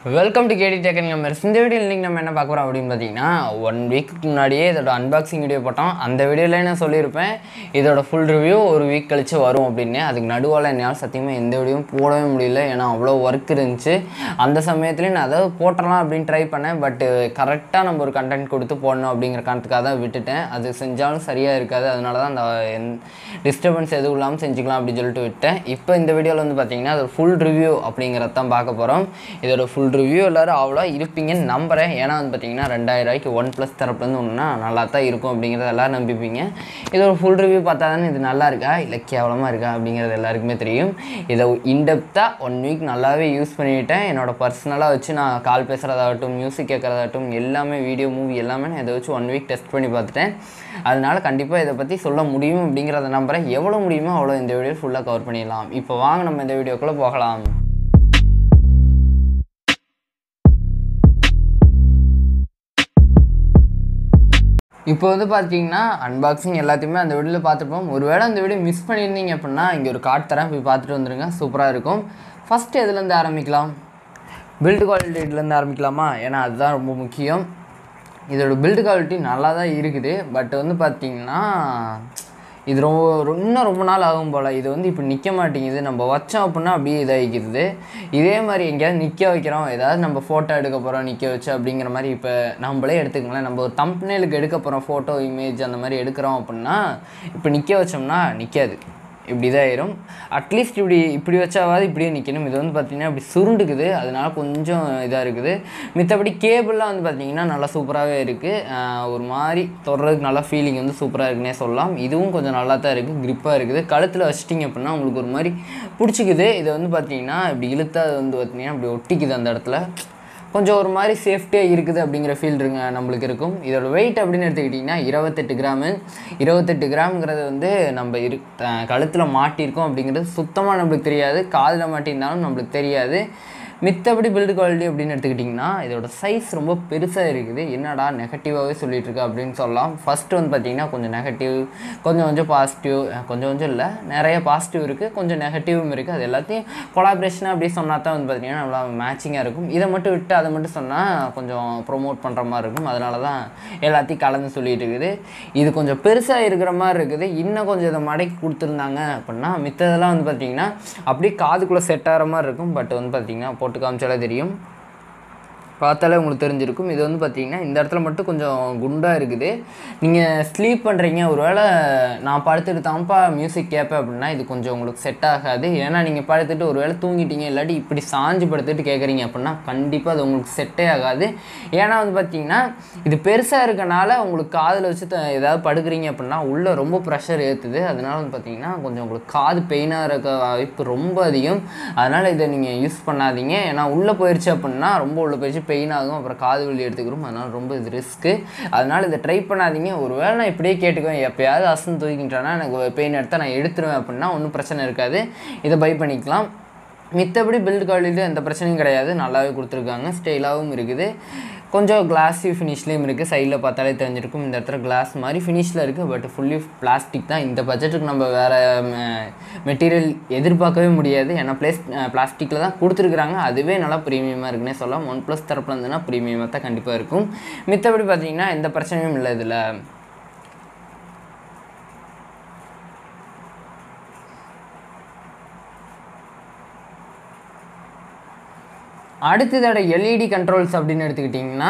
welcome to கேடி டேக்கன் கமர்ஸ் இந்த வீடியோ இன்றைக்கி நம்ம என்ன பார்க்க போகிறோம் அப்படின்னு பார்த்தீங்கன்னா ஒன் வீக்கு முன்னாடியே இதோட அன்பாக்சிங் வீடியோ போட்டோம் அந்த வீடியோவில் நான் சொல்லியிருப்பேன் இதோட ஃபுல் ரிவ்யூ ஒரு வீக் கழிச்சு வரும் அப்படின்னு அதுக்கு நடுவால் என்னால் சத்தியமாக எந்த வீடியோவும் போடவே முடியல ஏன்னா அவ்வளோ ஒர்க் இருந்துச்சு அந்த சமயத்துலேயும் நான் அதாவது போட்டுடலாம் அப்படின்னு ட்ரை பண்ணேன் பட்டு கரெக்டாக நம்ம ஒரு கண்டென்ட் கொடுத்து போடணும் அப்படிங்கிற காரணத்துக்காக தான் விட்டுட்டேன் அது செஞ்சாலும் சரியாக இருக்காது அதனால தான் அந்த டிஸ்டர்பன்ஸ் எதுவும் இல்லாமல் செஞ்சுக்கலாம் அப்படின்னு சொல்லிட்டு விட்டேன் இப்போ இந்த வீடியோவில் வந்து பார்த்தீங்கன்னா அது ஃபுல் ரிவ்யூ அப்படிங்கிறத தான் பார்க்க போகிறோம் இதோட ஃபுல் ரிவ்யூ எல்லோரும் அவ்வளோ இருப்பீங்கன்னு நம்புகிறேன் ஏன்னா வந்து பார்த்தீங்கன்னா ரெண்டாயிரம் ரூபாய்க்கு ஒன் ப்ளஸ் தரப்புலேருந்து ஒன்றுனா நல்லா தான் இருக்கும் அப்படிங்கிறத எல்லோரும் நம்பிப்பீங்க இதோட ஃபுல் ரிவ்யூ பார்த்தா தானே இது நல்லா இருக்கா இல்லை கேவலமாக இருக்கா அப்படிங்கிறது எல்லாருக்குமே தெரியும் இதை இன்டெப்த்தாக ஒன் வீக் நல்லாவே யூஸ் பண்ணிவிட்டேன் என்னோட பர்சனலாக வச்சு நான் கால் பேசுகிறதாகட்டும் மியூசிக் கேட்குறதாகட்டும் எல்லாமே வீடியோ மூவி எல்லாமே நான் இதை வச்சு ஒன் வீக் டெஸ்ட் பண்ணி பார்த்துட்டேன் அதனால கண்டிப்பாக இதை பற்றி சொல்ல முடியும் அப்படிங்கிறத நம்புகிறேன் எவ்வளோ முடியுமோ அவ்வளோ இந்த வீடியோ ஃபுல்லாக கவர் பண்ணிடலாம் இப்போ வாங்க நம்ம இந்த வீடியோக்குள்ளே போகலாம் இப்போ வந்து பார்த்தீங்கன்னா அன்பாக்சிங் எல்லாத்தையுமே அந்த வீடியோவில் பார்த்துருப்போம் ஒருவேளை அந்த வீடியோ மிஸ் பண்ணியிருந்தீங்க அப்படின்னா இங்கே ஒரு கார்டு தரேன் போய் பார்த்துட்டு வந்துருங்க சூப்பராக இருக்கும் ஃபஸ்ட்டு எதுலேருந்து ஆரம்பிக்கலாம் பில்டு குவாலிட்டிலேருந்து ஆரம்பிக்கலாமா ஏன்னா அதுதான் ரொம்ப முக்கியம் இதோட பில்டு குவாலிட்டி நல்லா தான் இருக்குது பட் வந்து பார்த்திங்கன்னா இது ரொம்ப ரொ- இன்னும் ரொம்ப நாள் ஆகும் போல் இது வந்து இப்போ நிற்க மாட்டேங்குது நம்ம வச்சோம் அப்படின்னா அப்படியே இதாகிக்கிறது இதே மாதிரி எங்கேயாவது நிற்க வைக்கிறோம் ஏதாவது நம்ம ஃபோட்டோ எடுக்க போகிறோம் நிற்க வச்சு அப்படிங்கிற மாதிரி இப்போ நம்மளே எடுத்துக்கங்களேன் நம்ம ஒரு தம்ப்னேலுக்கு எடுக்க போகிறோம் ஃபோட்டோ இமேஜ் அந்த மாதிரி எடுக்கிறோம் அப்படின்னா இப்போ நிற்க வச்சோம்னா நிற்காது இப்படி தான் ஆயிரும் அட்லீஸ்ட் இப்படி இப்படி வச்சாவது இப்படியே நிற்கணும் இது வந்து பார்த்திங்கன்னா இப்படி சுருண்டுக்குது அதனால கொஞ்சம் இதாக இருக்குது மித்தபடி கேபிள்லாம் வந்து பார்த்திங்கன்னா நல்லா சூப்பராகவே இருக்குது ஒரு மாதிரி தொடுறதுக்கு நல்லா ஃபீலிங் வந்து சூப்பராக இருக்குன்னே சொல்லலாம் இதுவும் கொஞ்சம் நல்லா தான் இருக்குது க்ரிப்பாக இருக்குது கழுத்தில் வச்சிட்டிங்க அப்படின்னா உங்களுக்கு ஒரு மாதிரி பிடிச்சிக்குது இதை வந்து பார்த்திங்கன்னா இப்படி இழுத்தா அது வந்து பார்த்திங்கன்னா இப்படி ஒட்டிக்குது அந்த இடத்துல கொஞ்சம் ஒரு மாதிரி சேஃப்டியாக இருக்குது அப்படிங்கிற ஃபீல் இருங்க நம்மளுக்கு இருக்கும் இதோட வெயிட் அப்படின்னு எடுத்துக்கிட்டிங்கன்னா இருபத்தெட்டு கிராமு இருபத்தெட்டு கிராம்ங்கிறது வந்து நம்ம இரு கழுத்தில் மாட்டியிருக்கோம் அப்படிங்கிறது சுத்தமாக நம்மளுக்கு தெரியாது காதில் மாட்டியிருந்தாலும் நம்மளுக்கு தெரியாது மித்தபடி பில்டு குவாலிட்டி அப்படின்னு எடுத்துக்கிட்டிங்கன்னா இதோட சைஸ் ரொம்ப பெருசாக இருக்குது என்னடா நெகட்டிவாகவே சொல்லிட்டு இருக்கு அப்படின்னு சொல்லலாம் ஃபஸ்ட்டு வந்து பார்த்திங்கன்னா கொஞ்சம் நெகட்டிவ் கொஞ்சம் கொஞ்சம் பாசிட்டிவ் கொஞ்சம் கொஞ்சம் இல்லை நிறைய பாசிட்டிவ் இருக்குது கொஞ்சம் நெகட்டிவும் இருக்குது அது எல்லாத்தையும் கொலாபரேஷனாக அப்படி சொன்னா தான் வந்து பார்த்திங்கன்னா நல்லா மேட்சிங்காக இருக்கும் இதை மட்டும் விட்டு அதை மட்டும் சொன்னால் கொஞ்சம் ப்ரொமோட் பண்ணுற மாதிரி இருக்கும் அதனால தான் எல்லாத்தையும் கலந்து சொல்லிட்டு இருக்குது இது கொஞ்சம் பெருசாக இருக்கிற மாதிரி இருக்குது இன்னும் கொஞ்சம் இதை மடக்கி கொடுத்துருந்தாங்க அப்படின்னா மித்ததெல்லாம் வந்து பார்த்திங்கன்னா அப்படியே காதுக்குள்ளே செட் ஆகிற மாதிரி இருக்கும் பட் வந்து பார்த்திங்கன்னா போட்டு காமிச்சாலே தெரியும் பார்த்தாலே உங்களுக்கு தெரிஞ்சிருக்கும் இது வந்து பார்த்தீங்கன்னா இந்த இடத்துல மட்டும் கொஞ்சம் குண்டாக இருக்குது நீங்கள் ஸ்லீப் பண்ணுறீங்க ஒருவேளை நான் படுத்துட்டு தான்ப்பா மியூசிக் கேட்பேன் அப்படின்னா இது கொஞ்சம் உங்களுக்கு செட் ஆகாது ஏன்னா நீங்கள் படுத்துட்டு ஒருவேளை தூங்கிட்டீங்க இல்லாட்டி இப்படி சாஞ்சு படுத்துட்டு கேட்குறீங்க அப்படின்னா கண்டிப்பாக அது உங்களுக்கு செட்டே ஆகாது ஏன்னா வந்து பார்த்தீங்கன்னா இது பெருசாக இருக்கனால உங்களுக்கு காதில் வச்சு த- ஏதாவது படுக்கிறீங்க அப்படின்னா உள்ளே ரொம்ப ப்ரெஷர் ஏற்றுது அதனால வந்து பார்த்தீங்கன்னா கொஞ்சம் உங்களுக்கு காது பெயினாக இருக்க வாய்ப்பு ரொம்ப அதிகம் அதனால் இதை நீங்கள் யூஸ் பண்ணாதீங்க ஏன்னா உள்ளே போயிடுச்சு அப்படின்னா ரொம்ப உள்ளே போயிடுச்சு பெயின் ஆகும் அப்புறம் காது வலி எடுத்துக்கிறோம் அதனால் ரொம்ப இது ரிஸ்க்கு அதனால் இதை ட்ரை பண்ணாதீங்க ஒருவேளை நான் இப்படியே கேட்டுக்குவேன் எப்பயாவது அசன் தூக்கிட்டேன்னா எனக்கு பெயின் எடுத்தால் நான் எடுத்துருவேன் அப்படின்னா ஒன்றும் பிரச்சனை இருக்காது இதை பை பண்ணிக்கலாம் மித்தபடி பில்டு குவாலிட்டியில் எந்த பிரச்சனையும் கிடையாது நல்லாவே கொடுத்துருக்காங்க ஸ்டைலாகவும் இருக்குது கொஞ்சம் கிளாஸி ஃபினிஷ்லேயும் இருக்குது சைடில் பார்த்தாலே தெரிஞ்சிருக்கும் இந்த இடத்துல கிளாஸ் மாதிரி ஃபினிஷில் இருக்குது பட் ஃபுல்லி பிளாஸ்டிக் தான் இந்த பட்ஜெட்டுக்கு நம்ம வேறு மெட்டீரியல் எதிர்பார்க்கவே முடியாது ஏன்னா பிளேஸ் பிளாஸ்டிக்கில் தான் கொடுத்துருக்குறாங்க அதுவே நல்லா ப்ரீமியமாக இருக்குன்னே சொல்லலாம் ஒன் ப்ளஸ் தரப்பில் இருந்துன்னா ப்ரீமியமாக தான் கண்டிப்பாக இருக்கும் மித்தபடி பார்த்தீங்கன்னா எந்த பிரச்சனையும் இல்லை இதில் அடுத்ததோட எல்இடி கண்ட்ரோல்ஸ் அப்படின்னு எடுத்துக்கிட்டிங்கன்னா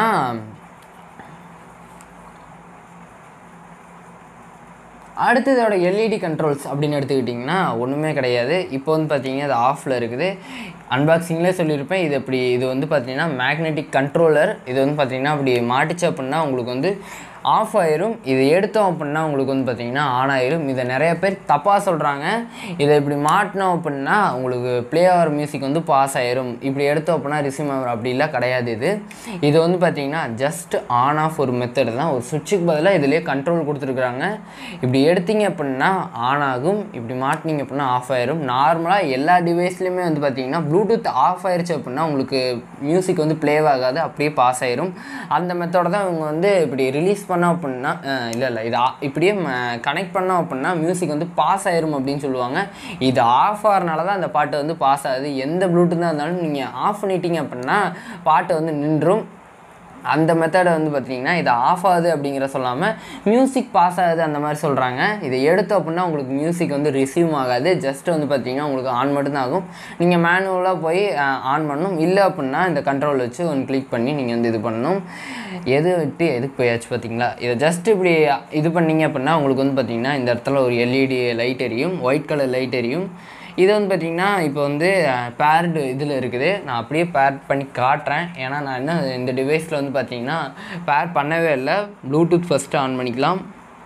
அடுத்ததோட எல்இடி கண்ட்ரோல்ஸ் அப்படின்னு எடுத்துக்கிட்டிங்கன்னா ஒன்றுமே கிடையாது இப்போ வந்து பார்த்தீங்கன்னா அது ஆஃபில் இருக்குது அன்பாக்சிங்லேயே சொல்லியிருப்பேன் இது இப்படி இது வந்து பார்த்தீங்கன்னா மேக்னெட்டிக் கண்ட்ரோலர் இது வந்து பார்த்தீங்கன்னா அப்படி மாட்டுச்சு அப்படின்னா உங்களுக்கு வந்து ஆஃப் ஆயிரும் இது எடுத்தோம் அப்படின்னா உங்களுக்கு வந்து பார்த்தீங்கன்னா ஆன் ஆயிரும் இதை நிறைய பேர் தப்பாக சொல்கிறாங்க இதை இப்படி மாட்டினோம் அப்படின்னா உங்களுக்கு ப்ளே ஆகிற மியூசிக் வந்து பாஸ் ஆயிரும் இப்படி எடுத்தோம் அப்படின்னா ரிசீவ் ஆகிரும் அப்படிலாம் கிடையாது இது இது வந்து பார்த்தீங்கன்னா ஜஸ்ட் ஆன் ஆஃப் ஒரு மெத்தட் தான் ஒரு சுவிட்சுக்கு பதிலாக இதுலேயே கண்ட்ரோல் கொடுத்துருக்குறாங்க இப்படி எடுத்தீங்க அப்படின்னா ஆன் ஆகும் இப்படி மாட்டினீங்க அப்படின்னா ஆஃப் ஆயிரும் நார்மலாக எல்லா டிவைஸ்லையுமே வந்து பார்த்தீங்கன்னா ப்ளூடூத் ஆஃப் ஆயிருச்சு அப்படின்னா உங்களுக்கு மியூசிக் வந்து ப்ளே ஆகாது அப்படியே பாஸ் ஆயிரும் அந்த மெத்தோட தான் இவங்க வந்து இப்படி ரிலீஸ் பண்ணோம் அப்படின்னா இல்லை இல்லை இது ஆ- இப்படியே கனெக்ட் பண்ணோம் அப்படின்னா மியூசிக் வந்து பாஸ் ஆயிரும் அப்படின்னு சொல்லுவாங்க இது ஆஃப் ஆகிறனால தான் அந்த பாட்டு வந்து பாஸ் ஆகுது எந்த ப்ளூடூத்தாக இருந்தாலும் நீங்கள் ஆஃப் பண்ணிட்டீங்க அப்படின்னா பாட்டு வந்து நின்றும் அந்த மெத்தடை வந்து பார்த்தீங்கன்னா இது ஆஃப் ஆகுது அப்படிங்கிற சொல்லாமல் மியூசிக் பாஸ் ஆகுது அந்த மாதிரி சொல்கிறாங்க இதை எடுத்து அப்படின்னா உங்களுக்கு மியூசிக் வந்து ரிசீவ் ஆகாது ஜஸ்ட் வந்து பார்த்தீங்கன்னா உங்களுக்கு ஆன் மட்டும்தான் ஆகும் நீங்கள் மேனுவலாக போய் ஆன் பண்ணணும் இல்லை அப்படின்னா இந்த கண்ட்ரோல் வச்சு ஒன்று கிளிக் பண்ணி நீங்கள் வந்து இது பண்ணணும் எது விட்டு எதுக்கு போயாச்சு பார்த்தீங்களா இதை ஜஸ்ட் இப்படி இது பண்ணீங்க அப்படின்னா உங்களுக்கு வந்து பார்த்தீங்கன்னா இந்த இடத்துல ஒரு எல்இடி லைட் எரியும் ஒயிட் கலர் லைட் எரியும் இது வந்து பார்த்திங்கன்னா இப்போ வந்து பேர்டு இதில் இருக்குது நான் அப்படியே பேர் பண்ணி காட்டுறேன் ஏன்னா நான் என்ன இந்த டிவைஸில் வந்து பார்த்தீங்கன்னா பேர் பண்ணவே இல்லை ப்ளூடூத் ஃபஸ்ட்டு ஆன் பண்ணிக்கலாம்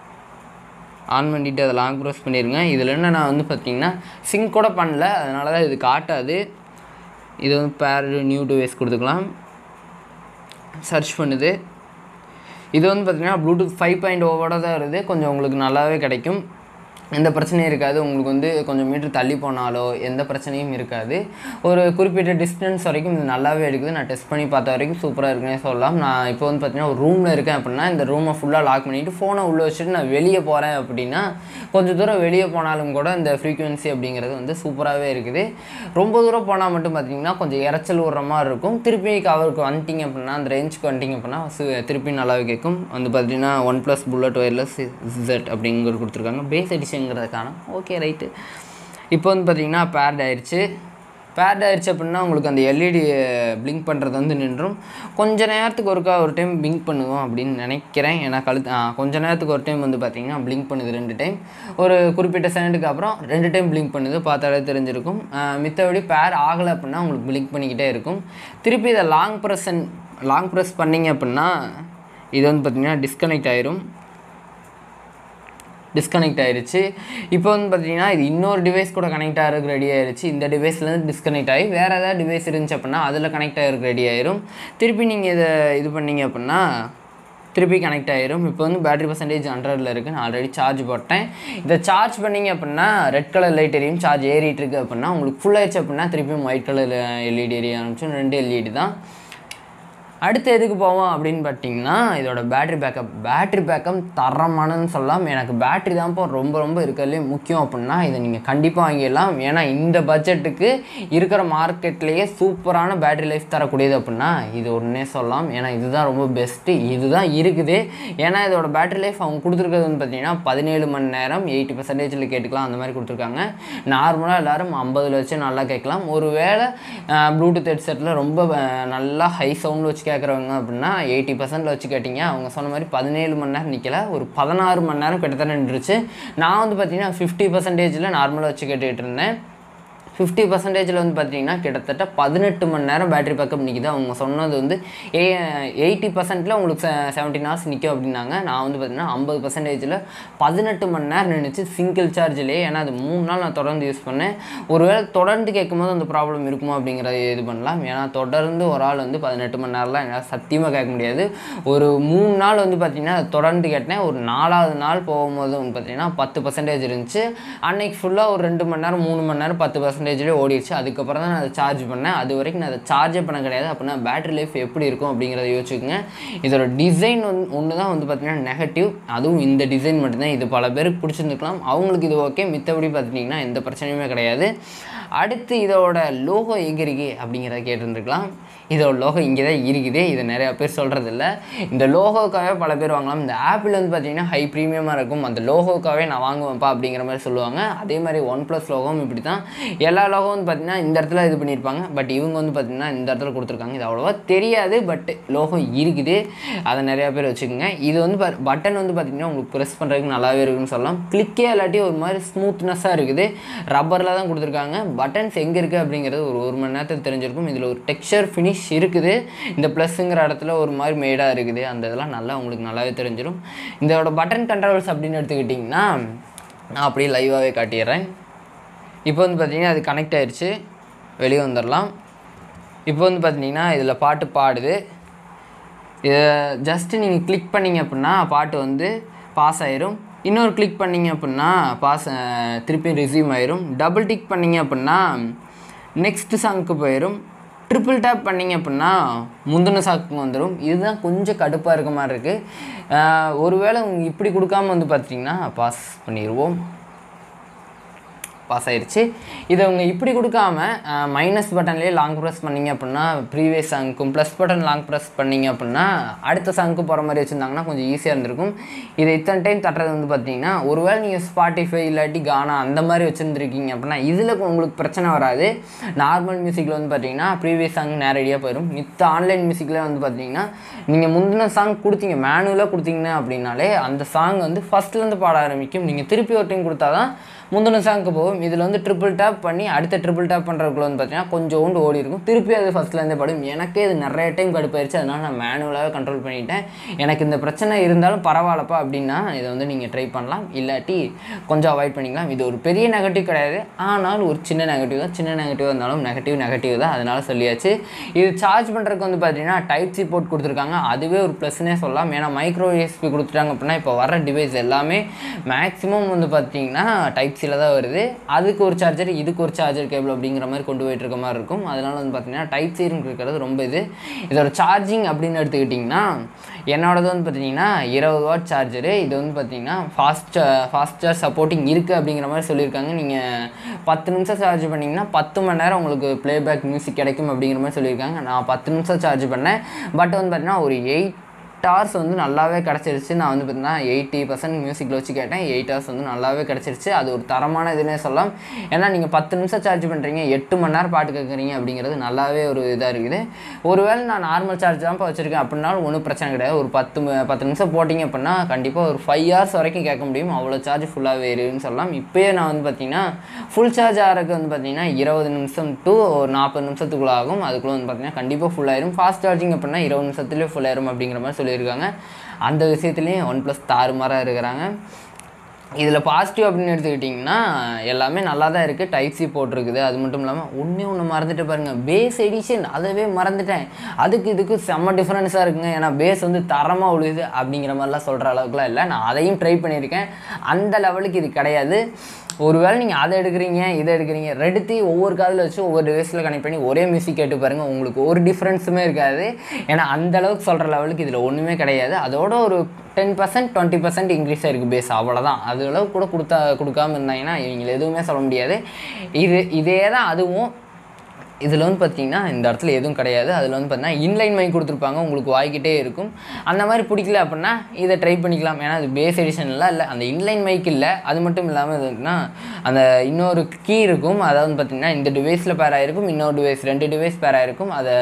ஆன் பண்ணிவிட்டு அதை லாங் ப்ரெஸ் பண்ணிடுங்க இதில் என்ன நான் வந்து பார்த்தீங்கன்னா சிங்க் கூட பண்ணல அதனால தான் இது காட்டாது இது வந்து பேர் நியூ டிவைஸ் கொடுத்துக்கலாம் சர்ச் பண்ணுது இது வந்து பார்த்தீங்கன்னா ப்ளூடூத் ஃபைவ் பாயிண்ட் ஓவோட தான் வருது கொஞ்சம் உங்களுக்கு நல்லாவே கிடைக்கும் எந்த பிரச்சனையும் இருக்காது உங்களுக்கு வந்து கொஞ்சம் மீட்டர் தள்ளி போனாலோ எந்த பிரச்சனையும் இருக்காது ஒரு குறிப்பிட்ட டிஸ்டன்ஸ் வரைக்கும் இது நல்லாவே எடுக்குது நான் டெஸ்ட் பண்ணி பார்த்த வரைக்கும் சூப்பராக இருக்குன்னே சொல்லலாம் நான் இப்போ வந்து பார்த்தீங்கன்னா ஒரு ரூமில் இருக்கேன் அப்படின்னா இந்த ரூமை ஃபுல்லாக லாக் பண்ணிவிட்டு ஃபோனை உள்ளே வச்சுட்டு நான் வெளியே போகிறேன் அப்படின்னா கொஞ்சம் தூரம் வெளியே போனாலும் கூட இந்த ஃப்ரீக்குவென்சி அப்படிங்கிறது வந்து சூப்பராகவே இருக்குது ரொம்ப தூரம் போனால் மட்டும் பார்த்தீங்கன்னா கொஞ்சம் இரைச்சல் விடுற மாதிரி இருக்கும் திருப்பி அவருக்கு வந்துட்டீங்க அப்படின்னா அந்த ரேஞ்சுக்கு வந்துட்டீங்க அப்படின்னா சு- திருப்பி நல்லாவே கேட்கும் வந்து பார்த்தீங்கன்னா one plus bullet wireless Z அப்படிங்கிறது கொடுத்துருக்காங்க பேஸ் எடிஷனுங்கிறதுக்கான ஓகே ரைட்டு இப்போ வந்து பார்த்தீங்கன்னா பேர்ட் ஆயிடுச்சு பேர்ட் ஆயிடுச்சு அப்படின்னா உங்களுக்கு அந்த எல்இடி பிளிங்க் பண்ணுறது வந்து நின்றும் கொஞ்ச நேரத்துக்கு ஒருக்கா ஒரு டைம் பிளிங்க் பண்ணுவோம் அப்படின்னு நினைக்கிறேன் ஏன்னா கழுத்து ஆ, கொஞ்ச நேரத்துக்கு ஒரு டைம் வந்து பார்த்தீங்கன்னா பிளிங்க் பண்ணுது ரெண்டு டைம் ஒரு குறிப்பிட்ட செகண்டுக்கு அப்புறம் ரெண்டு டைம் பிளிங்க் பண்ணுது பார்த்தாலே தெரிஞ்சிருக்கும் ஆ, மித்தபடி பேர் ஆகலை அப்படின்னா உங்களுக்கு பிளிங்க் பண்ணிக்கிட்டே இருக்கும் திருப்பி இதை லாங் ப்ரெஸ் லாங் ப்ரெஸ் பண்ணீங்க அப்படின்னா இது வந்து பார்த்தீங்கன்னா டிஸ்கனெக்ட் ஆயிரும் டிஸ்கனெக்ட் ஆயிருச்சு இப்போ வந்து பார்த்தீங்கன்னா இது இன்னொரு டிவைஸ் கூட கனெக்ட் ஆகிறதுக்கு ரெடி ஆயிருச்சு இந்த டிவைஸ்லேருந்து டிஸ்கனெக்ட் ஆகி வேறு ஏதாவது டிவைஸ் இருந்துச்சு அப்படின்னா அதில் கனெக்ட் ஆகிறதுக்கு ரெடி ஆயிரும் திருப்பி நீங்கள் இதை இது பண்ணீங்க அப்படின்னா திருப்பி கனெக்ட் ஆயிரும் இப்போ வந்து பேட்டரி பர்சன்டேஜ் ஹண்ட்ரடில் இருக்குது நான் ஆல்ரெடி சார்ஜ் போட்டேன் இதை சார்ஜ் பண்ணீங்க அப்படின்னா ரெட் கலர் லைட் எரியும் சார்ஜ் ஏறிட்டு இருக்கு அப்படின்னா உங்களுக்கு ஃபுல் ஆயிடுச்சு அப்படின்னா திருப்பியும் ஒயிட் கலர் எல்இடி எரிய ஆரம்பிச்சு ரெண்டு எல்இடி தான் அடுத்து எதுக்கு போவோம் அப்படின்னு பார்த்தீங்கன்னா இதோட பேட்டரி பேக்கப் பேட்டரி பேக்கப் தரமானதுன்னு சொல்லலாம் எனக்கு பேட்டரி தான்ப்பா ரொம்ப ரொம்ப இருக்கிறதுலே முக்கியம் அப்படின்னா இதை நீங்கள் கண்டிப்பாக வாங்கிடலாம் ஏன்னா இந்த பட்ஜெட்டுக்கு இருக்கிற மார்க்கெட்லேயே சூப்பரான பேட்டரி லைஃப் தரக்கூடியது அப்படின்னா இது ஒன்றே சொல்லலாம் ஏன்னா இதுதான் ரொம்ப பெஸ்ட்டு இதுதான் இருக்குது ஏன்னா இதோட பேட்டரி லைஃப் அவங்க கொடுத்துருக்கிறது வந்து பார்த்தீங்கன்னா பதினேழு மணி நேரம் எயிட்டி பர்சன்டேஜில் கேட்டுக்கலாம் அந்த மாதிரி கொடுத்துருக்காங்க நார்மலாக எல்லாரும் ஐம்பதுல வச்சு நல்லா கேட்கலாம் ஒருவேளை ப்ளூடூத் ஹெட்செட்டில் ரொம்ப அஹ், நல்லா ஹை சவுண்டில் வச்சு கேட்குறவங்க அப்படின்னா எயிட்டி பர்சன்டில் வச்சு கேட்டிங்க அவங்க சொன்ன மாதிரி பதினேழு மணி நேரம் நிற்கல ஒரு பதினாறு மணி நேரம் கிட்டத்தட்ட நின்றுச்சு நான் வந்து பார்த்தீங்கன்னா ஃபிஃப்டி பர்சன்டேஜில் நார்மலாக வச்சு கேட்டுட்டு இருந்தேன் ஃபிஃப்டி பர்சன்டேஜில் வந்து பார்த்தீங்கன்னா கிட்டத்தட்ட பதினெட்டு மணி நேரம் பேட்டரி பேக்கப் நிற்கிது அவங்க சொன்னது வந்து ஏ எயிட்டி பர்சன்ட்டில் உங்களுக்கு செவன்டீன் ஹவர்ஸ் நிற்கும் அப்படின்னாங்க நான் வந்து பார்த்தீங்கன்னா ஐம்பது பர்சன்டேஜில் பதினெட்டு மணி நேரம் நின்றுச்சு சிங்கிள் சார்ஜ்லேயே ஏன்னா அது மூணு நாள் நான் தொடர்ந்து யூஸ் பண்ணேன் ஒருவேளை தொடர்ந்து கேட்கும்போது அந்த ப்ராப்ளம் இருக்குமோ அப்படிங்கிறத இது பண்ணலாம் ஏன்னா தொடர்ந்து ஒரு ஆள் வந்து பதினெட்டு மணி நேரம்லாம் என்னால் சத்தியமாக கேட்க முடியாது ஒரு மூணு நாள் வந்து பார்த்தீங்கன்னா தொடர்ந்து கேட்டேன் ஒரு நாலாவது நாள் போகும்போது வந்து பார்த்தீங்கன்னா பத்து பர்சன்டேஜ் இருந்துச்சு அன்னைக்கு ஃபுல்லாக ஒரு ரெண்டு மணி நேரம் மூணு மணி நேரம் பத்து பர்சன்டேஜ்லேயே ஓடிடுச்சு அதுக்கப்புறம் தான் நான் அதை சார்ஜ் பண்ணேன் அது வரைக்கும் நான் அதை சார்ஜே பண்ண கிடையாது அப்படின்னா பேட்டரி லைஃப் எப்படி இருக்கும் அப்படிங்கிறத யோசிச்சுக்கோங்க இதோட டிசைன் வந்து ஒன்று தான் வந்து பார்த்தீங்கன்னா நெகட்டிவ் அதுவும் இந்த டிசைன் மட்டும்தான் இது பல பேருக்கு பிடிச்சிருந்துக்கலாம் அவங்களுக்கு இது ஓகே மித்தபடி பார்த்துட்டிங்கன்னா எந்த பிரச்சனையுமே கிடையாது அடுத்து இதோட லோகோ எங்கே இருக்கு அப்படிங்கிறத கேட்டிருந்துருக்கலாம் இதோட லோகோ இங்கே தான் இருக்குது இதை நிறையா பேர் சொல்கிறதில்ல இந்த லோகோக்காகவே பல பேர் வாங்கலாம் இந்த ஆப்பிள் வந்து பார்த்தீங்கன்னா ஹை ப்ரீமியமாக இருக்கும் அந்த லோகோக்காகவே நான் வாங்குவேன்ப்பா அப்படிங்கிற மாதிரி சொல்லுவாங்க அதே மாதிரி ஒன் ப்ளஸ் லோகோவும் இப்படி தான் எல்லா லோகோவும் வந்து பார்த்தீங்கன்னா இந்த இடத்துல இது பண்ணியிருப்பாங்க பட் இவங்க வந்து பார்த்தீங்கன்னா இந்த இடத்துல கொடுத்துருக்காங்க இது அவ்வளோவா தெரியாது பட் லோகோ இருக்குது அதை நிறையா பேர் வச்சுக்கோங்க இது வந்து பட்டன் வந்து பார்த்தீங்கன்னா உங்களுக்கு ப்ரெஸ் பண்ணுறதுக்கு நல்லாவே இருக்குன்னு சொல்லலாம் கிளிக்கே இல்லாட்டி ஒரு மாதிரி ஸ்மூத்னஸாக இருக்குது ரப்பரில் தான் கொடுத்துருக்காங்க பட்டன்ஸ் எங்கே இருக்குது அப்படிங்கிறது ஒரு ஒரு மணி நேரத்தில் தெரிஞ்சிருக்கும் இதில் ஒரு டெக்ஸ்சர் ஃபினிஷ் இருக்குது இந்த ப்ளஸ்ஸுங்கிற இடத்துல ஒரு மாதிரி மேடாக இருக்குது அந்த இதெல்லாம் நல்லா உங்களுக்கு நல்லாவே தெரிஞ்சிடும் இதோட பட்டன் கண்ட்ரோல்ஸ் அப்படின்னு எடுத்துக்கிட்டிங்கன்னா நான் அப்படியே லைவாகவே காட்டிடுறேன் இப்போ வந்து பார்த்தீங்கன்னா அது கனெக்ட் ஆயிடுச்சு வெளியே வந்துடலாம் இப்போ வந்து பார்த்தீங்கன்னா இதில் பாட்டு பாடுது இதை ஜஸ்ட்டு நீங்கள் கிளிக் பண்ணீங்க அப்படின்னா பாட்டு வந்து பாஸ் ஆயிரும் இன்னொரு கிளிக் பண்ணீங்க அப்படின்னா பாஸ் திருப்பி ரிசீவ் ஆயிரும் டபுள் டிக் பண்ணீங்க அப்படின்னா நெக்ஸ்ட் சாங்க்கு போயிடும் ட்ரிபிள் டேப் பண்ணிங்க அப்படின்னா முந்தின சாக்கு வந்துடும் இதுதான் கொஞ்சம் கடுப்பாக இருக்க மாதிரி இருக்குது ஒருவேளை உங்க இப்படி கொடுக்காம வந்து பார்த்துட்டிங்கன்னா பாஸ் பண்ணிடுவோம் பாஸ் ஆயிடுச்சு இதை அவங்க இப்படி கொடுக்காம மைனஸ் பட்டன்லேயே லாங் ப்ரெஸ் பண்ணீங்க அப்படின்னா ப்ரீவியஸ் சாங்க்கும் ப்ளஸ் பட்டன் லாங் ப்ரெஸ் பண்ணீங்க அப்படின்னா அடுத்த சாங்க்கு போகிற மாதிரி வச்சுருந்தாங்கன்னா கொஞ்சம் ஈஸியாக இருந்திருக்கும் இதை இத்தனை டைம் தட்டுறது வந்து பார்த்தீங்கன்னா ஒருவேளை நீங்கள் ஸ்பாட்டிஃபை இல்லாட்டி கானா அந்த மாதிரி வச்சுருந்துருக்கீங்க அப்படின்னா இதில் உங்களுக்கு பிரச்சனை வராது நார்மல் மியூசிக்கில் வந்து பார்த்தீங்கன்னா ப்ரீவியஸ் சாங் நேரடியாக போயிடும் மித்த ஆன்லைன் மியூசிக்கில் வந்து பார்த்தீங்கன்னா நீங்கள் முந்தின சாங் கொடுத்தீங்க மேனுவலாக கொடுத்தீங்கன்னா அப்படின்னாலே அந்த சாங் வந்து ஃபஸ்ட்லேருந்து பாட ஆரம்பிக்கும் நீங்கள் திருப்பி ஒரு டைம் கொடுத்தா தான் முந்தின சாங்க்கு போகும் இதில் வந்து ட்ரிபிள் டேப் பண்ணி அடுத்த ட்ரிபிள் டேப் பண்ணுறதுக்குள்ள வந்து பார்த்தீங்கன்னா கொஞ்சோண்டு ஓடி இருக்கும் திருப்பி அது ஃபஸ்ட்லேருந்தே படும் எனக்கே இது நிறைய டைம் கடுப்பாயிருச்சு அதனால நான் மேனுவலாகவே கண்ட்ரோல் பண்ணிட்டேன் எனக்கு இந்த பிரச்சனை இருந்தாலும் பரவாயில்லப்பா அப்படின்னா இதை வந்து நீங்கள் ட்ரை பண்ணலாம் இல்லாட்டி கொஞ்சம் அவாய்ட் பண்ணிக்கலாம் இது ஒரு பெரிய நெகட்டிவ் கிடையாது ஆனால் ஒரு சின்ன நெகட்டிவ் தான் சின்ன நெகட்டிவ் இருந்தாலும் நெகட்டிவ் நெகட்டிவ் தான் அதனால சொல்லியாச்சு இது சார்ஜ் பண்ணுறதுக்கு வந்து பார்த்தீங்கன்னா டைப் சி போர்ட் கொடுத்துருக்காங்க அதுவே ஒரு ப்ளஸ்னே சொல்லலாம் ஏன்னா மைக்ரோ யூஎஸ்பி கொடுத்துட்டாங்க அப்படின்னா இப்போ வர டிவைஸ் எல்லாமே மேக்ஸிமம் வந்து பார்த்தீங்கன்னா டைப் சியில் தான் வருது அதுக்கு ஒரு சார்ஜர் இதுக்கு ஒரு சார்ஜர் கேபிள் அப்படிங்கிற மாதிரி கொண்டு போயிட்டு இருக்க மாதிரி இருக்கும் அதனால வந்து பார்த்தீங்கன்னா டைப் சின்னு இருக்கிறது ரொம்ப இது இதோட சார்ஜிங் அப்படின்னு எடுத்துக்கிட்டிங்கன்னா என்னோடது வந்து பார்த்தீங்கன்னா இருபது வாட் சார்ஜரு இது வந்து பார்த்தீங்கன்னா ஃபாஸ்ட் ஃபாஸ்ட் சார்ஜ் சப்போர்ட்டிங் இருக்குது அப்படிங்கிற மாதிரி சொல்லியிருக்காங்க நீங்கள் பத்து நிமிஷம் சார்ஜ் பண்ணிங்கன்னா பத்து மணி நேரம் உங்களுக்கு ப்ளேபேக் மியூசிக் கிடைக்கும் அப்படிங்கிற மாதிரி சொல்லியிருக்காங்க நான் பத்து நிமிஷம் சார்ஜ் பண்ணேன் பட் வந்து பார்த்தீங்கன்னா ஒரு எயிட் ஹவர்ஸ் வந்து நல்லாவே கிடச்சிருச்சு நான் வந்து பார்த்தீங்கன்னா எயிட்டி பர்சன்ட் மியூசிக்கில் வச்சு கேட்டேன் எயிட் ஹவர்ஸ் வந்து நல்லாவே கிடச்சிருச்சு அது ஒரு தரமான இதுனே சொல்லலாம் ஏன்னா நீங்கள் பத்து நிமிஷம் சார்ஜ் பண்ணுறீங்க எட்டு மணி நேரம் பாட்டு கேட்குறீங்க அப்படிங்கிறது நல்லாவே ஒரு இதாக இருக்குது ஒருவேளை நான் நார்மல் சார்ஜ் தான் வச்சுருக்கேன் அப்படின்னாலும் ஒன்றும் பிரச்சனை கிடையாது ஒரு பத்து ம- பத்து நிமிஷம் போட்டிங்க அப்படின்னா கண்டிப்பாக ஒரு ஃபைவ் ஹவர்ஸ் வரைக்கும் கேட்க முடியும் அவ்வளோ சார்ஜ் ஃபுல்லாகவே ஏறிடுன்னு சொல்லலாம் இப்போயே நான் வந்து பார்த்தீங்கன்னா ஃபுல் சார்ஜ் ஆகிறதுக்கு வந்து பார்த்தீங்கன்னா இருபது நிமிஷம் டு ஒரு நாற்பது நிமிஷத்துக்குள்ள ஆகும் அதுக்குள்ளே வந்து பார்த்தீங்கன்னா கண்டிப்பாக ஃபுல் ஆயிரும் ஃபாஸ்ட் சார்ஜிங் அப்படின்னா இருபது நிமிஷத்துலேயே ஃபுல் ஆயிரும் அப்படிங்கிற மாதிரி சொல்லியிருக்காங்க அந்த விஷயத்துலேயும் ஒன் ப்ளஸ் தாறுமாறாக இருக்கிறாங்க இதில் பாசிட்டிவ் அப்படின்னு எடுத்துக்கிட்டிங்கன்னா எல்லாமே நல்லா தான் இருக்குது டைப் சி போட்டிருக்குது அது மட்டும் இல்லாமல் ஒன்றே ஒன்று மறந்துட்டு பாருங்கள் பேஸ் எடிஷன் அதவே மறந்துட்டேன் அதுக்கு இதுக்கு செம்ம டிஃப்ரென்ஸாக இருக்குங்க ஏன்னா பேஸ் வந்து தரமாக உழுது அப்படிங்கிற மாதிரிலாம் சொல்கிற அளவுக்குலாம் இல்லை நான் அதையும் ட்ரை பண்ணியிருக்கேன் அந்த லெவலுக்கு இது கிடையாது ஒருவேளை நீங்கள் அதை எடுக்கிறீங்க இதை எடுக்கிறீங்க ரெடுத்தி ஒவ்வொரு காதில் வச்சு ஒவ்வொரு டிவைஸில் கனெக்ட் பண்ணி ஒரே மியூசிக் கேட்டு பாருங்கள் உங்களுக்கு ஒரு டிஃப்ரென்ஸுமே இருக்காது ஏன்னா அந்த அளவுக்கு சொல்கிற லெவலுக்கு இதில் ஒன்றுமே கிடையாது அதோட ஒரு ten percent twenty percent increase ஆயிருக்கு பேஸ் அவ்வளோதான் அது அளவுக்கு கூட கொடுத்தா கொடுக்காம இருந்தாங்கன்னா இவங்களை எதுவுமே சொல்ல முடியாது இது இதே தான் அதுவும் இதில் வந்து பார்த்தீங்கன்னா இந்த இடத்துல எதுவும் கிடையாது அதில் வந்து பார்த்தீங்கன்னா இன்லைன் மைக் கொடுத்துருப்பாங்க உங்களுக்கு வாய்க்கிட்டே இருக்கும் அந்த மாதிரி பிடிக்கல அப்படின்னா இதை ட்ரை பண்ணிக்கலாம் ஏன்னா அது பேஸ் எடிஷன்லாம் இல்லை அந்த இன்லைன் மைக் இல்லை அது மட்டும் இல்லாமல் இதுனா அந்த இன்னொரு கீ இருக்கும் அதாவது வந்து பார்த்தீங்கன்னா இந்த டிவைஸில் பேர் ஆயிருக்கும் இன்னொரு டிவைஸ் ரெண்டு டிவைஸ் பேர் ஆயிருக்கும் அதை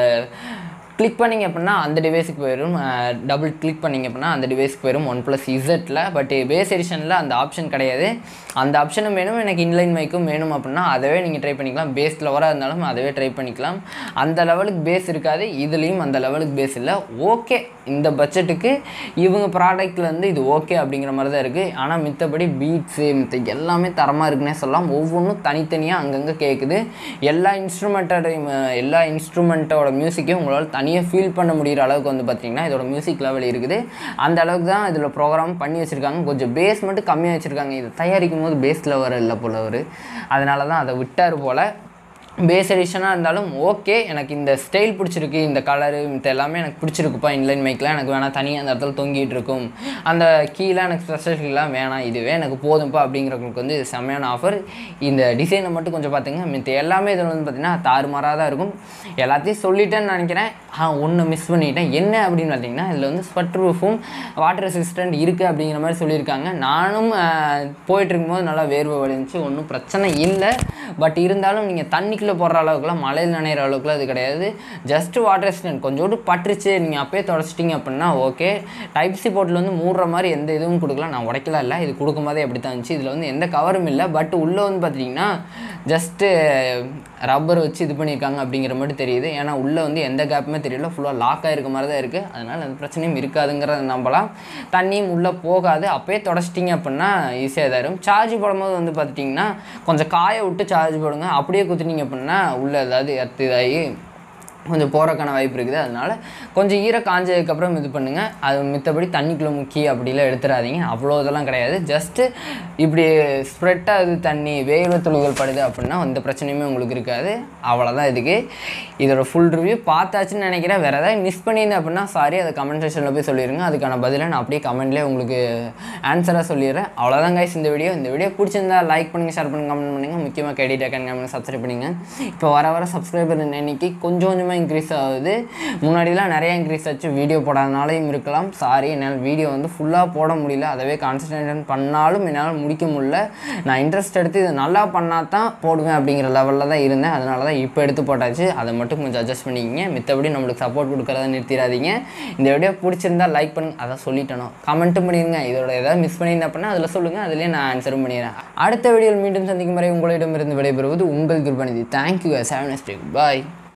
கிளிக் பண்ணிங்க அப்படின்னா அந்த டிவைஸுக்கு போயிடும் டபுள் கிளிக் பண்ணிங்க அப்படின்னா அந்த டிவைஸ்க்கு போயிடும் ஒன் ப்ளஸ் இசட்டில் பட் பேஸ் எடிஷனில் அந்த ஆப்ஷன் கிடையாது அந்த ஆப்ஷனும் வேணும் எனக்கு இன்லைன் மைக்கும் வேணும் அப்படின்னா அதவே நீங்கள் ட்ரை பண்ணிக்கலாம் பேஸ் லெவலாக இருந்தாலும் அதவே ட்ரை பண்ணிக்கலாம் அந்த லெவலுக்கு பேஸ் இருக்காது இதுலேயும் அந்த லெவலுக்கு பேஸ் இல்லை ஓகே இந்த பட்ஜெட்டுக்கு இவங்க ப்ராடக்ட்லேருந்து இது ஓகே அப்படிங்கிற மாதிரி தான் இருக்குது ஆனால் மித்தபடி பீட்ஸு மித்த எல்லாமே தரமாக இருக்குன்னே சொல்லலாம் ஒவ்வொன்றும் தனித்தனியாக அங்கங்கே கேட்குது எல்லா இன்ஸ்ட்ருமெண்ட்டோடையும் எல்லா இன்ஸ்ட்ருமெண்ட்டோட மியூசிக்கையும் உங்களால் தனியாக ஃபீல் பண்ண முடிகிற அளவுக்கு வந்து பார்த்தீங்கன்னா இதோட மியூசிக் லெவல் இருக்குது அந்த அளவுக்கு தான் இதில் ப்ரோக்ராம் பண்ணி வச்சுருக்காங்க கொஞ்சம் பேஸ் மட்டும் கம்மியாக வச்சுருக்காங்க இது தயாரிக்கும் போது பேஸ் லெவல் இல்லை போல அவர் அதனால தான் அதை விட்டார் போல் பேஸ் எடிஷனாக இருந்தாலும் ஓகே எனக்கு இந்த ஸ்டைல் பிடிச்சிருக்கு இந்த கலரு இந்த எல்லாமே எனக்கு பிடிச்சிருக்குப்பா இன்லைன் மைக்கில் எனக்கு வேணாம் தனியாக அந்த இடத்துல தொங்கிட்டு இருக்கும் அந்த கீழே எனக்கு ஸ்பெஷல் கீழெலாம் வேணாம் இதுவே எனக்கு போதும்ப்பா அப்படிங்கிறவங்களுக்கு வந்து இது செம்மையான ஆஃபர் இந்த டிசைனை மட்டும் கொஞ்சம் பார்த்துங்க மித்த எல்லாமே இதில் வந்து பார்த்திங்கன்னா தாறுமாறாக தான் இருக்கும் எல்லாத்தையும் சொல்லிட்டேன்னு நினைக்கிறேன் ஆ ஒன்று மிஸ் பண்ணிட்டேன் என்ன அப்படின்னு பார்த்தீங்கன்னா இதில் வந்து ஸ்வெட் ப்ரூஃபும் வாட்டர் ரெசிஸ்டன்ட் இருக்குது அப்படிங்கிற மாதிரி சொல்லியிருக்காங்க நானும் ஆஹ், போயிட்டு இருக்கும்போது நல்லா வேர்வை வழிஞ்சி ஒன்றும் பிரச்சனை இல்லை பட் இருந்தாலும் நீங்கள் தண்ணிக்குள்ளே போடுற அளவுக்குலாம் மழையில் நனைகிற அளவுக்குலாம் இது கிடையாது ஜஸ்ட் வாட்டர் ரெசிஸ்டன்ட் கொஞ்சோண்டு பட்டுருச்சு நீங்கள் அப்பயே தொடச்சிட்டிங்க அப்படின்னா ஓகே டைப் சி போர்ட்டில் வந்து மூடுற மாதிரி எந்த இதுவும் கொடுக்கல நான் உடைக்கல இல்லை இது கொடுக்கும்போதே அப்படி தான் இருந்துச்சு இதில் வந்து எந்த கவரும் இல்லை பட் உள்ளே வந்து பார்த்தீங்கன்னா ஜஸ்ட்டு ரப்பர் வச்சு இது பண்ணியிருக்காங்க அப்படிங்கிற மாதிரி தெரியுது ஏன்னா உள்ளே வந்து எந்த கேப்புமே தெரியல ஃபுல்லாக லாக் ஆகிருக்க மாதிரி தான் இருக்குது அதனால் அந்த பிரச்சனையும் இருக்காதுங்கிறத நம்பலாம் தண்ணியும் உள்ளே போகாது அப்பயே தொடச்சிட்டிங்க அப்படின்னா ஈஸியாக இதாயிரும் சார்ஜ் போடும்போது வந்து பார்த்துட்டிங்கன்னா கொஞ்சம் காய விட்டு சார்ஜ் போடுங்க அப்படியே குத்துனீங்க அப்படின்னா உள்ளே ஏதாவது எர்த்து இதாகி கொஞ்சம் போகிறக்கான வாய்ப்பு இருக்குது அதனால கொஞ்சம் ஈர காஞ்சதுக்கப்புறம் இது பண்ணுங்கள் அது மித்தபடி தண்ணிக்குள்ளே முக்கி அப்படிலாம் எடுத்துடாதீங்க அவ்வளோ இதெல்லாம் கிடையாது ஜஸ்ட்டு இப்படி ஸ்ப்ரெட் ஆகுது தண்ணி வேர்வை துளிகள் படுது அப்படின்னா எந்த பிரச்சனையுமே உங்களுக்கு இருக்காது அவ்வளோதான் இதுக்கு இதோட ஃபுல் ரிவ்யூ பார்த்தாச்சுன்னு நினைக்கிறேன் வேறு ஏதாவது மிஸ் பண்ணியிருந்தேன் அப்படின்னா சாரி அதை கமெண்ட் செக்ஷனில் போய் சொல்லிடுங்க அதுக்கான பதிலை நான் அப்படியே கமெண்ட்லேயே உங்களுக்கு ஆன்சராக சொல்லிடுறேன் அவ்வளோதான் கைஸ் இந்த வீடியோ இந்த வீடியோ பிடிச்சிருந்தா லைக் பண்ணுங்கள் ஷேர் பண்ணுங்கள் கமெண்ட் பண்ணுங்கள் முக்கியமாக கேடி டேக்கன் கமெண்ட் சப்ஸ்கிரைப் பண்ணுங்க இப்போ வர வர சப்ஸ்கிரைபர் எண்ணிக்கை கொஞ்சம் கொஞ்சமாக இன்க்ரீஸ் ஆகுது முன்னாடிலாம் நிறைய இன்க்ரீஸ் ஆச்சு வீடியோ போடாதனாலையும் இருக்கலாம் சாரி என்னால் வீடியோ வந்து ஃபுல்லாக போட முடியல அதவே கான்சன்ட்ரேஷன் பண்ணாலும் என்னால் முடிக்க முடியல நான் இன்ட்ரெஸ்ட் எடுத்து இதை நல்லா பண்ணால் தான் போடுவேன் அப்படிங்கிற லெவலில் தான் இருந்தேன் அதனால தான் இப்போ எடுத்து போட்டாச்சு அதை மட்டும் கொஞ்சம் அட்ஜஸ்ட் பண்ணிக்கிங்க மித்தபடி நம்மளுக்கு சப்போர்ட் கொடுக்குறத நிறுத்திடாதீங்க இந்த வீடியோ பிடிச்சிருந்தா லைக் பண்ணுங்க அதை சொல்லிட்டனோ கமெண்ட்டும் பண்ணிடுங்க இதோட ஏதாவது மிஸ் பண்ணியிருந்தேன் அப்படின்னா அதில் சொல்லுங்கள் அதுலேயே நான் ஆன்சரும் பண்ணிடுறேன் அடுத்த வீடியோவில் மீண்டும் சந்திக்கும் வரை உங்களிடமிருந்து விடைபெறுவது உங்கள் குருபநிதி தேங்க்யூ சேவ் நெஸ்ட் பாய்